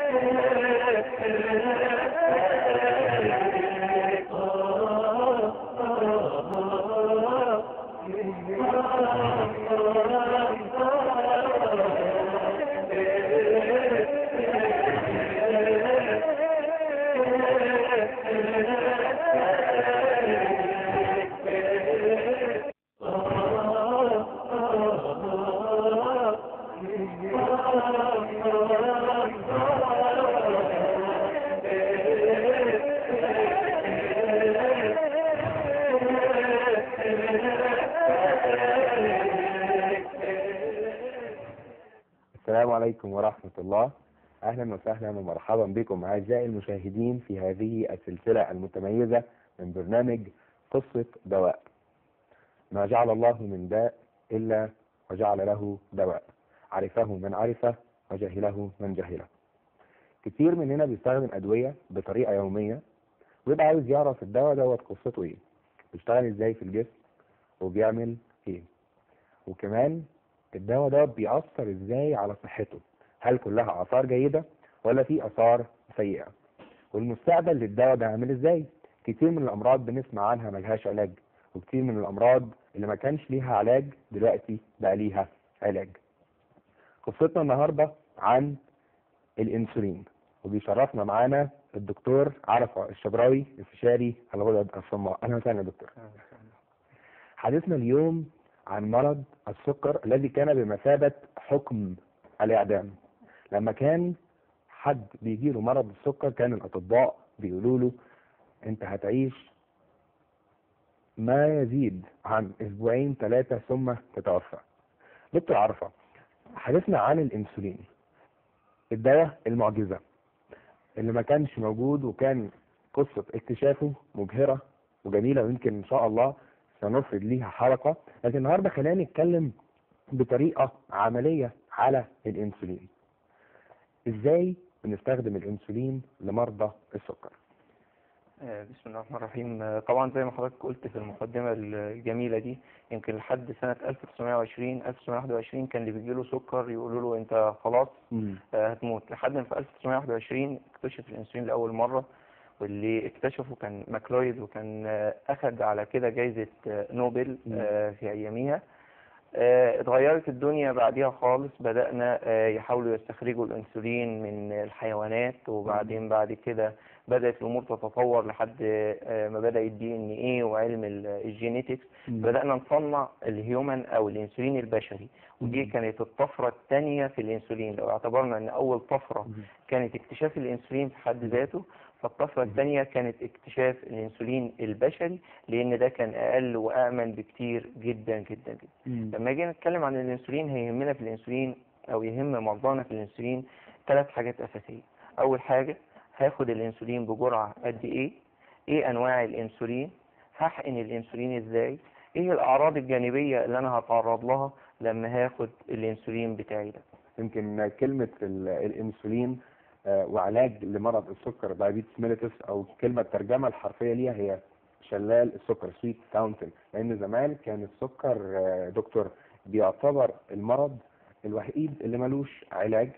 السلام عليكم ورحمة الله أهلا وسهلا ومرحبا بكم أعزائي المشاهدين في هذه السلسلة المتميزة من برنامج قصة دواء ما جعل الله من داء إلا وجعل له دواء عرفه من عرفه وجهله من جهله كتير مننا بيستخدم أدوية بطريقة يومية ويبقى عاوز يعرف الدواء دوت قصته إيه بيشتغل إزاي في الجسم وبيعمل إيه وكمان الدواء ده بيأثر ازاي على صحته هل كلها آثار جيدة ولا في آثار سيئة والمستقبل للدواء ده عامل ازاي كتير من الأمراض بنسمع عنها ملهاش علاج وكتير من الأمراض اللي ما كانش ليها علاج دلوقتي بقى ليها علاج قصتنا النهاردة عن الانسولين وبيشرفنا معانا الدكتور عرفة الشبراوي استشاري الغدد الصماء اهلا وسهلا يا دكتور حديثنا اليوم عن مرض السكر الذي كان بمثابة حكم الإعدام لما كان حد بيجيله مرض السكر كان الأطباء بيقولوا له أنت هتعيش ما يزيد عن أسبوعين ثلاثة ثم تتوفى دكتور عرفة حديثنا عن الإنسولين الدواء المعجزة اللي ما كانش موجود وكان قصة اكتشافه مبهرة وجميلة ويمكن إن شاء الله سنفرد ليها حلقة لكن النهاردة خلينا نتكلم بطريقة عملية على الانسولين ازاي بنستخدم الانسولين لمرضى السكر آه، بسم الله الرحمن الرحيم آه، طبعا زي ما حضرتك قلت في المقدمة الجميلة دي يمكن لحد سنة 1920 1921 كان اللي بيجيله سكر يقولوا له انت خلاص آه، هتموت لحد ما في 1921 اكتشف الانسولين لأول مرة واللي اكتشفه كان ماكلويد وكان آه، أخذ على كده جايزة آه، نوبل مم. آه، في أياميها آه، اتغيرت الدنيا بعديها خالص بدأنا آه، يحاولوا يستخرجوا الأنسولين من الحيوانات وبعدين بعد كده بدأت الأمور تتطور لحد آه، ما بدأ الدي ان ايه وعلم ال- الجينيتكس بدأنا نصنع الهيومن أو الأنسولين البشري ودي مم. كانت الطفرة الثانية في الأنسولين لو اعتبرنا أن أول طفرة كانت اكتشاف الانسولين في حد ذاته فالطفرة الثانية كانت اكتشاف الانسولين البشري لان ده كان اقل وامن بكتير جدا جدا جدا لما جينا نتكلم عن الانسولين هيهمنا في الانسولين او يهم مرضانا في الانسولين ثلاث حاجات اساسية اول حاجة هاخد الانسولين بجرعة قد ايه ايه انواع الانسولين هحقن الانسولين ازاي ايه الاعراض الجانبية اللي انا هتعرض لها لما هاخد الانسولين بتاعي ده يمكن كلمة ال- الانسولين آه، وعلاج لمرض السكر diabetes mellitus او كلمة الترجمة الحرفية ليها هي شلال السكر سويت فاونتن لان زمان كان السكر آه، دكتور بيعتبر المرض الوحيد اللي ملوش علاج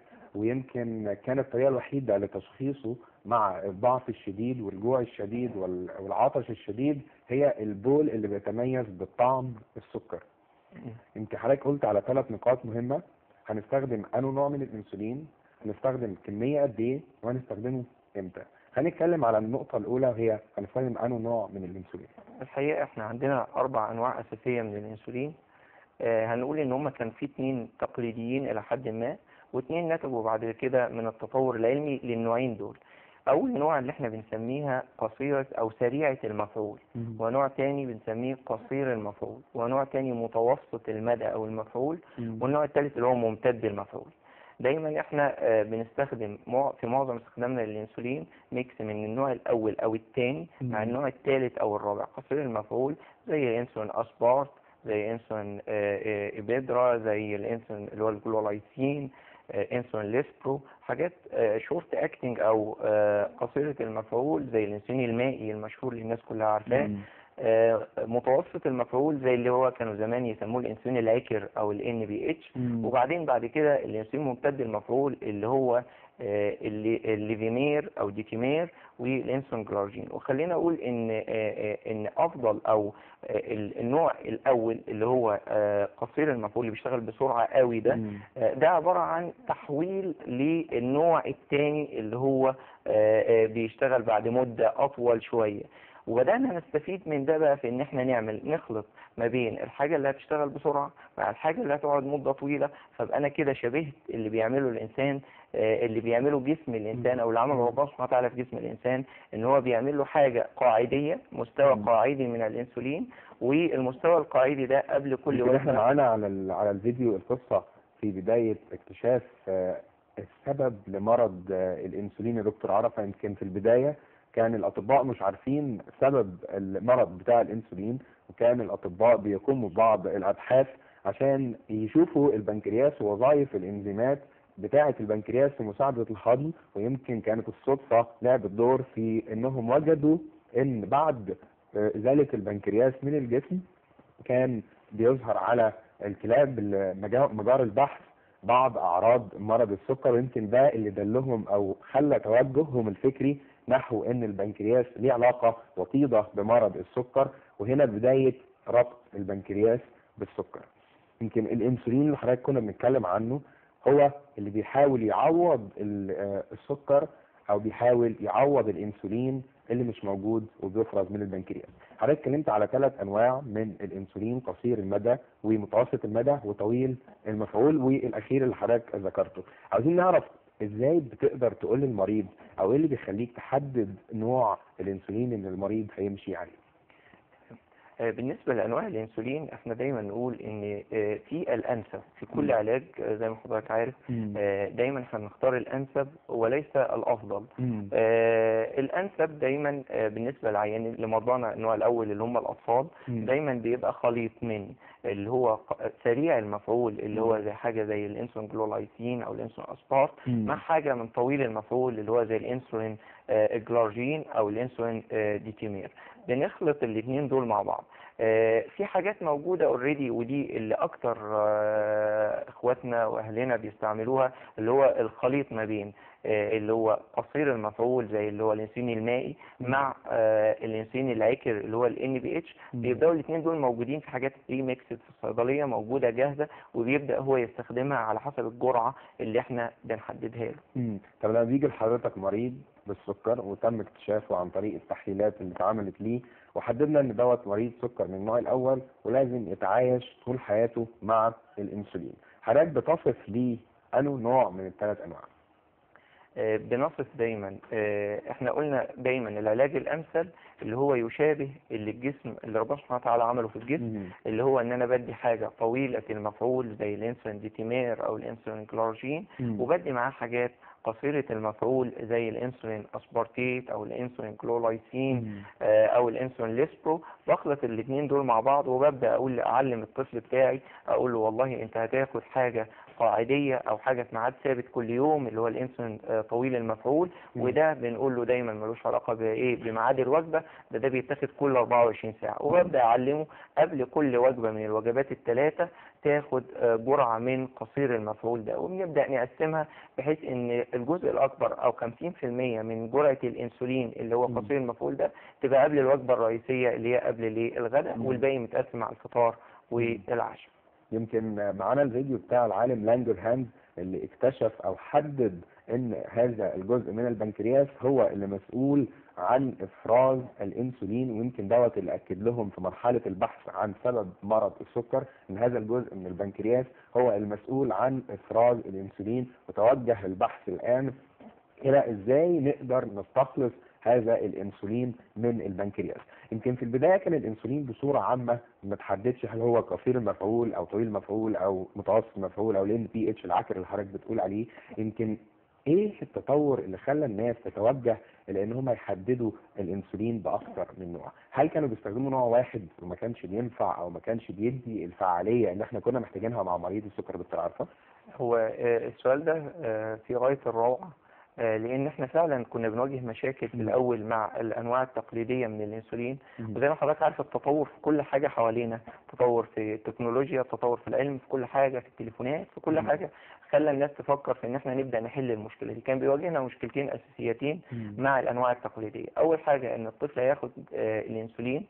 ويمكن كانت الطريقة الوحيدة لتشخيصه مع الضعف الشديد والجوع الشديد وال- والعطش الشديد هي البول اللي بيتميز بالطعم السكر يمكن حضرتك قلت على ثلاث نقاط مهمة هنستخدم انو نوع من الانسولين هنستخدم كمية قد ايه وهنستخدمه امتى هنتكلم على النقطة الأولى وهي هنستخدم انو نوع من الانسولين الحقيقة احنا عندنا أربع أنواع أساسية من الأنسولين آه هنقول إن هما كان في اتنين تقليديين إلى حد ما واتنين نتجوا بعد كده من التطور العلمي للنوعين دول أول نوع اللي احنا بنسميها قصيرة أو سريعة المفعول ونوع تاني بنسميه قصير المفعول ونوع تاني متوسط المدى أو المفعول والنوع الثالث اللي هو ممتد المفعول دايما احنا آه، بنستخدم مع- في معظم استخدامنا للانسولين ميكس من النوع الاول او الثاني مع مم. النوع الثالث او الرابع قصير المفعول زي انسولين اسبارت زي انسولين آه، آه، ابيدرا زي الانسولين اللي هو الجلولايسين آه، انسولين ليسبرو حاجات شورت اكتنج او آه، قصيرة المفعول زي الانسولين المائي المشهور اللي الناس كلها عارفاه آه، متوسط المفعول زي اللي هو كانوا زمان يسموه الانسولين العكر او ال NPH وبعدين بعد كده الانسولين ممتد المفعول اللي هو آه، اللي- الليفيمير او ديتيمير والانسولين جلارجين وخلينا اقول ان آه، آه، ان افضل او آه، ال- النوع الاول اللي هو آه، قصير المفعول اللي بيشتغل بسرعه قوي ده مم. آه، ده عبارة عن تحويل للنوع الثاني اللي هو آه، آه، بيشتغل بعد مدة أطول شوية وبدأنا نستفيد من ده بقى في إن إحنا نعمل نخلط ما بين الحاجة اللي هتشتغل بسرعة مع الحاجة اللي هتقعد مدة طويلة فبقى أنا كده شبهت اللي بيعمله الإنسان آه، اللي بيعمله جسم الإنسان أو اللي عمله ربنا سبحانه وتعالى في جسم الإنسان إن هو بيعمل له حاجة قاعدية مستوى مم. قاعدي من الأنسولين والمستوى القاعدي ده قبل كل يمكن احنا وجبة معانا على ال- على الفيديو القصة في بداية اكتشاف آه، السبب لمرض آه، الانسولين يا دكتور عرفة يمكن في البداية كان الاطباء مش عارفين سبب المرض بتاع الانسولين وكان الاطباء بيقوموا ببعض الابحاث عشان يشوفوا البنكرياس ووظائف الانزيمات بتاعة البنكرياس في مساعدة الهضم ويمكن كانت الصدفة لعبت دور في انهم وجدوا ان بعد آه، ازالة البنكرياس من الجسم كان بيظهر على الكلاب المجا- مجار البحث بعض اعراض مرض السكر ويمكن ده اللي دلهم او خلى توجههم الفكري نحو ان البنكرياس ليه علاقه وطيده بمرض السكر وهنا بدايه ربط البنكرياس بالسكر. يمكن الانسولين اللي حضرتك كنا بنتكلم عنه هو اللي بيحاول يعوض ال- آه، السكر او بيحاول يعوض الانسولين اللي مش موجود وبيفرز من البنكرياس. حضرتك اتكلمت على ثلاث انواع من الانسولين قصير المدى ومتوسط المدى وطويل المفعول والاخير اللي حضرتك ذكرته عاوزين نعرف ازاي بتقدر تقول للمريض او ايه اللي بيخليك تحدد نوع الانسولين اللي المريض هيمشي عليه آه، بالنسبة لأنواع الأنسولين احنا دايما نقول إن آه، في الأنسب في كل مم. علاج آه، زي ما حضرتك عارف آه، دايما احنا بنختار الأنسب وليس الأفضل مم. آه، الأنسب دايما آه، بالنسبة للعيانين لمرضانا النوع الأول اللي هم الأطفال مم. دايما بيبقى خليط من اللي هو ق- سريع المفعول اللي هو زي حاجة زي الانسولين جلولايسين أو الانسولين أسبارت مم. مع حاجة من طويل المفعول اللي هو زي الانسولين آه، جلارجين او الانسولين آه، ديتيمير بنخلط الاثنين دول مع بعض آه، في حاجات موجودة اوريدي ودي اللي اكتر آه، اخواتنا واهلنا بيستعملوها اللي هو الخليط ما بين آه، اللي هو قصير المفعول زي اللي هو الانسولين المائي مع آه، الانسولين العكر اللي هو الان بي اتش بيبداوا الاثنين دول موجودين في حاجات بري ميكسد في الصيدليه موجوده جاهزه وبيبدا هو يستخدمها على حسب الجرعه اللي احنا بنحددها له مم. طب لما بيجي لحضرتك مريض بالسكر وتم اكتشافه عن طريق التحليلات اللي اتعملت ليه وحددنا ان دوت مريض سكر من النوع الاول ولازم يتعايش طول حياته مع الانسولين حضرتك بتصف ليه انه نوع من الثلاث انواع آه، بنصف دايما آه، احنا قلنا دايما العلاج الامثل اللي هو يشابه اللي الجسم اللي ربنا سبحانه وتعالى عمله في الجسم مم. اللي هو ان انا بدي حاجه طويله المفعول زي الانسولين ديتيمير او الانسولين جلارجين مم. وبدي معاه حاجات قصيرة المفعول زي الانسولين اسبارتيت او الانسولين كلولايسين مم. آه، او الانسولين ليسبرو بخلط الاثنين دول مع بعض وببدا اقول اعلم الطفل بتاعي اقول له والله انت هتاخد حاجه قاعديه او حاجه في ميعاد ثابت كل يوم اللي هو الانسولين آه، طويل المفعول مم. وده بنقول له دايما ملوش علاقه بايه بميعاد الوجبه ده ده بيتاخد كل 24 ساعه وببدا اعلمه قبل كل وجبه من الوجبات الثلاثه تاخد آه، جرعه من قصير المفعول ده وبنبدا نقسمها بحيث ان الجزء الاكبر او 50% من جرعه الانسولين اللي هو مم. قصير المفعول ده تبقى قبل الوجبه الرئيسيه اللي هي قبل الايه الغداء مم. والباقي متقسم على الفطار والعشاء يمكن معانا الفيديو بتاع العالم لانجر هاند اللي اكتشف او حدد ان هذا الجزء من البنكرياس هو اللي مسؤول عن افراز الانسولين ويمكن دوت اللي اكد لهم في مرحله البحث عن سبب مرض السكر ان هذا الجزء من البنكرياس هو المسؤول عن افراز الانسولين وتوجه البحث الان الى ازاي نقدر نستخلص هذا الانسولين من البنكرياس يمكن في البدايه كان الانسولين بصوره عامه ما تحددش هل هو قصير المفعول او طويل المفعول او متوسط المفعول او الان بي اتش العكر اللي حضرتك بتقول عليه يمكن ايه التطور اللي خلى الناس تتوجه الى ان هم يحددوا الانسولين باكثر من نوع هل كانوا بيستخدموا نوع واحد وما كانش بينفع او ما كانش بيدي الفعاليه اللي احنا كنا محتاجينها مع مريض السكر دكتور عارفه هو آه، السؤال ده آه، في غاية الروعة آه، لان احنا فعلا كنا بنواجه مشاكل في مم. الاول مع الانواع التقليديه من الانسولين مم. وزي ما حضرتك عارف التطور في كل حاجه حوالينا تطور في التكنولوجيا تطور في العلم في كل حاجه في التليفونات في كل مم. حاجه خلى الناس تفكر في ان احنا نبدا نحل المشكله دي كان بيواجهنا مشكلتين اساسيتين مم. مع الانواع التقليديه اول حاجه ان الطفل هياخد آه، الانسولين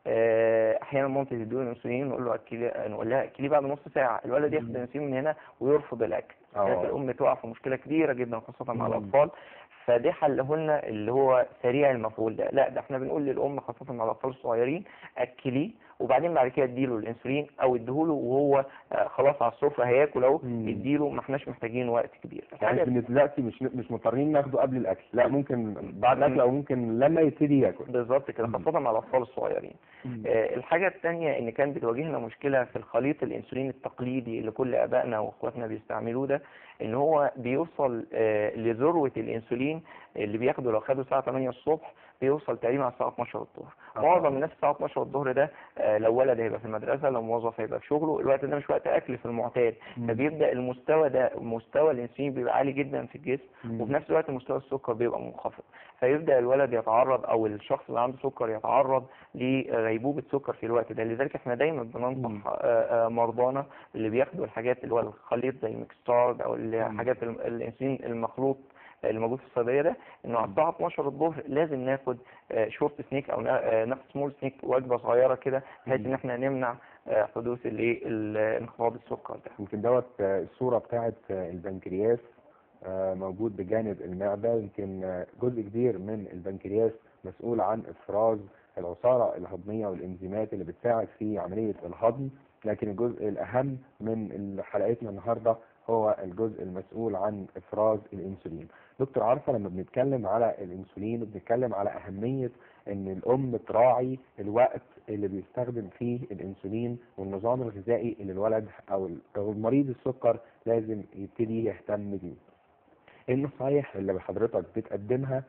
آه، احيانا مامتي تديله الانسولين نقول له اكلي نقول لها اكليه بعد نص ساعه الولد ياخد مم. الانسولين من هنا ويرفض الاكل آه. كانت الام تقع في مشكله كبيره جدا خاصه مع مم. الاطفال فده حله لنا اللي هو سريع المفعول ده لا ده احنا بنقول للام خاصه مع الاطفال الصغيرين اكليه وبعدين بعد كده اديله الانسولين او اديهوله وهو آه، خلاص على السفره هياكل اهو مم. اديله ما احناش محتاجين وقت كبير يعني الحاجة- إن دلوقتي مش مش مضطرين ناخده قبل الاكل لا ممكن بعد الاكل او ممكن لما يبتدي ياكل بالظبط كده مم. خاصه مع الاطفال الصغيرين آه، الحاجة التانية إن كان بتواجهنا مشكلة في الخليط الأنسولين التقليدي اللي كل آبائنا وإخواتنا بيستعملوه ده إن هو بيوصل آه، لذروة الأنسولين اللي بياخده لو خده الساعة 8 الصبح بيوصل تقريبا على الساعة 12 الظهر آه. معظم الناس الساعة 12 الظهر ده آه، لو ولد هيبقى في المدرسة لو موظف هيبقى في شغله الوقت ده مش وقت أكل في المعتاد مم. فبيبدأ المستوى ده مستوى الأنسولين بيبقى عالي جدا في الجسم مم. وفي نفس الوقت مستوى السكر بيبقى منخفض فيبدأ الولد يتعرض أو الشخص اللي عنده سكر يتعرض لغيبوبة سكر في الوقت ده لذلك احنا دايما مم. بننصح آه، آه، مرضانا اللي بياخدوا الحاجات اللي هو الخليط زي الميكستارد أو الحاجات الم- الأنسولين المخلوط اللي موجود في الصيدليه ده انه على الساعه 12 الظهر لازم ناخد آه، شورت سنيك او نا- آه، ناخد سمول سنيك وجبه صغيره كده بحيث ان احنا نمنع آه، حدوث الايه ال- انخفاض السكر ده يمكن دوت آه، الصورة بتاعت آه، البنكرياس آه، موجود بجانب المعدة يمكن آه، جزء كبير من البنكرياس مسؤول عن إفراز العصارة الهضمية والإنزيمات اللي بتساعد في عملية الهضم لكن الجزء الأهم من حلقتنا النهاردة هو الجزء المسؤول عن إفراز الأنسولين دكتور عارفة لما بنتكلم على الأنسولين بنتكلم على أهمية إن الأم تراعي الوقت اللي بيستخدم فيه الأنسولين والنظام الغذائي اللي الولد أو ال- أو المريض السكر لازم يبتدي يهتم بيه. إيه النصايح اللي حضرتك بتقدمها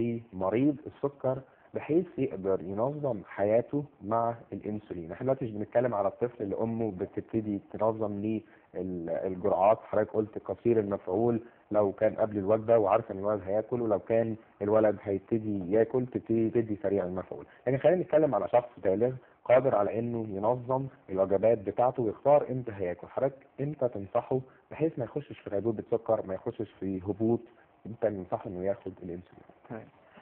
لمريض السكر بحيث يقدر ينظم حياته مع الانسولين احنا دلوقتي مش بنتكلم على الطفل اللي امه بتبتدي تنظم ليه ال- الجرعات حضرتك قلت قصير المفعول لو كان قبل الوجبه وعارفه ان الولد هياكل ولو كان الولد هيبتدي ياكل تبتدي تدي سريع المفعول لكن خلينا نتكلم على شخص بالغ قادر على انه ينظم الوجبات بتاعته ويختار امتى هياكل حضرتك امتى تنصحه بحيث ما يخشش في غيبوبه سكر ما يخشش في هبوط امتى ننصحه انه ياخد الانسولين تمام.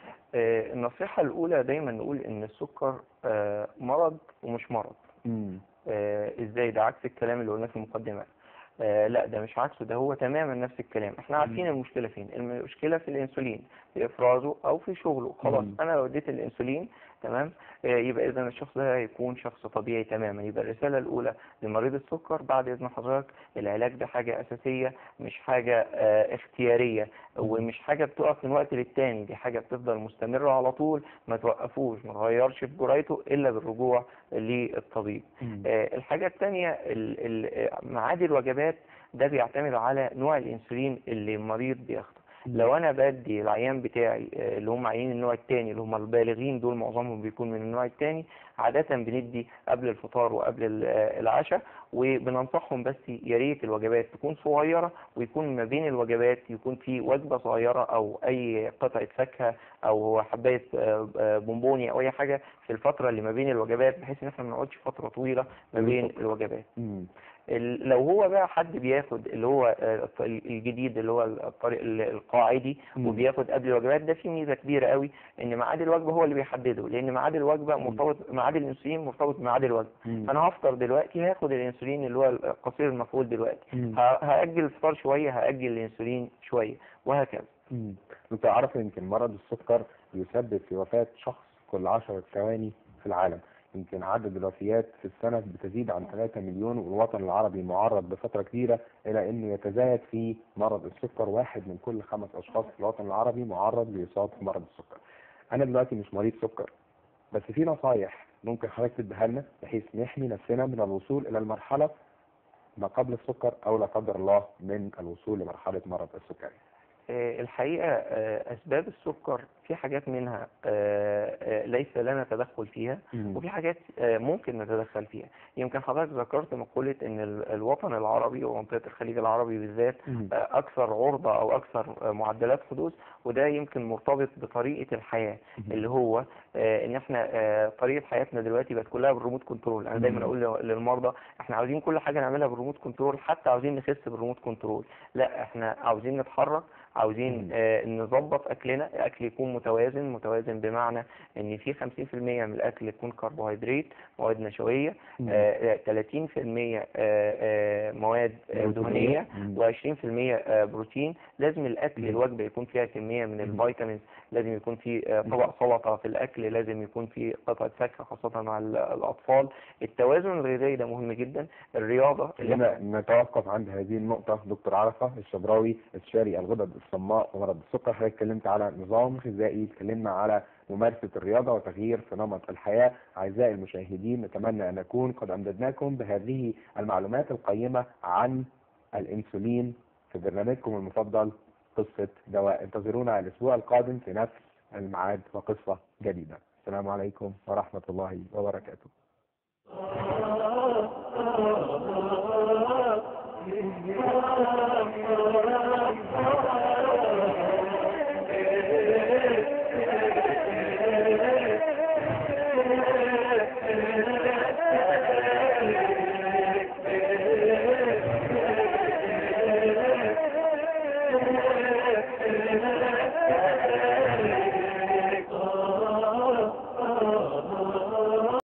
آه، النصيحة الأولى دايما نقول إن السكر آه، مرض ومش مرض امم آه، ازاي ده عكس الكلام اللي قلناه في المقدمة آه لا ده مش عكسه ده هو تماما نفس الكلام احنا عارفين المشكلة فين المشكلة في الانسولين في افرازه او في شغله خلاص مم. انا لو اديت الانسولين تمام آه يبقى اذا الشخص ده هيكون شخص طبيعي تماما يبقى الرسالة الاولى لمريض السكر بعد اذن حضرتك العلاج ده حاجة اساسية مش حاجة آه اختيارية ومش حاجة بتقف من وقت للتاني دي حاجة بتفضل مستمرة على طول ما توقفوش ما تغيرش في جرعته الا بالرجوع للطبيب آه، الحاجة التانية ال- ال- آه، ميعاد الوجبات ده بيعتمد على نوع الانسولين اللي المريض بياخده لو انا بدي العيان بتاعي آه، اللي هم عيانين النوع الثاني اللي هم البالغين دول معظمهم بيكون من النوع الثاني عادة بندي قبل الفطار وقبل ال- آه، العشاء وبننصحهم بس يا ريت الوجبات تكون صغيرة ويكون ما بين الوجبات يكون في وجبة صغيرة او اي قطعة فاكهة او حباية آه، آه، بونبوني او اي حاجة في الفترة اللي ما بين الوجبات بحيث ان احنا ما نقعدش فترة طويلة ما بين الوجبات مم. ال- لو هو بقى حد بياخد اللي هو آه، الط- الجديد اللي هو الطريق ال- القاعدي مم. وبياخد قبل الوجبات ده في ميزه كبيره قوي ان ميعاد الوجبه هو اللي بيحدده لان ميعاد الوجبه مرتبط ميعاد الانسولين مرتبط بميعاد الوجبه مم. فانا هفطر دلوقتي هاخد الانسولين اللي هو قصير المفعول دلوقتي مم. ه- هاجل الفطار شويه هاجل الانسولين شويه وهكذا مم. انت عارف يمكن مرض السكر بيسبب في وفاة شخص كل 10 ثواني في العالم يمكن عدد الوفيات في السنة بتزيد عن 3 مليون والوطن العربي معرض بفترة كبيرة إلى أنه يتزايد في مرض السكر واحد من كل خمس أشخاص في الوطن العربي معرض لإصابة بمرض السكر أنا دلوقتي مش مريض سكر بس في نصايح ممكن حضرتك تديها لنا بحيث نحمي نفسنا من الوصول إلى المرحلة ما قبل السكر أو لا قدر الله من الوصول لمرحلة مرض السكري آه، الحقيقة آه، أسباب السكر في حاجات منها آه، آه، ليس لنا تدخل فيها مم. وفي حاجات آه، ممكن نتدخل فيها يمكن حضرتك ذكرت مقولة ان ال- الوطن العربي ومنطقة الخليج العربي بالذات مم. آه، اكثر عرضة او اكثر آه، معدلات حدوث وده يمكن مرتبط بطريقة الحياة مم. اللي هو آه، ان احنا آه، طريقة حياتنا دلوقتي بقت كلها بالريموت كنترول انا دايما مم. اقول ل- للمرضى احنا عاوزين كل حاجة نعملها بالريموت كنترول حتى عاوزين نخس بالريموت كنترول لا احنا عاوزين نتحرك عاوزين مم. آه، نظبط اكلنا الاكل يكون متوازن متوازن بمعنى ان في 50% من الاكل يكون كربوهيدرات مواد نشويه مم. آه، 30% آه، آه، مواد آه، دهنيه مم. و20% بروتين لازم الاكل مم. الوجبه يكون فيها كميه من مم. الفيتامينز لازم يكون في آه، طبق سلطه في الاكل لازم يكون في قطعه فاكهه خاصه مع ال- الاطفال التوازن الغذائي ده مهم جدا الرياضه اللي هنا نتوقف عند هذه النقطة دكتور عرفة الشبراوي استشاري الغدد الصماء ومرض السكر حضرتك اتكلمت على نظام غذائي اتكلمنا على ممارسة الرياضة وتغيير في نمط الحياة أعزائي المشاهدين نتمنى أن نكون قد أمددناكم بهذه المعلومات القيمة عن الإنسولين في برنامجكم المفضل قصة دواء انتظرونا الأسبوع القادم في نفس الميعاد وقصة جديدة السلام عليكم ورحمة الله وبركاته Ah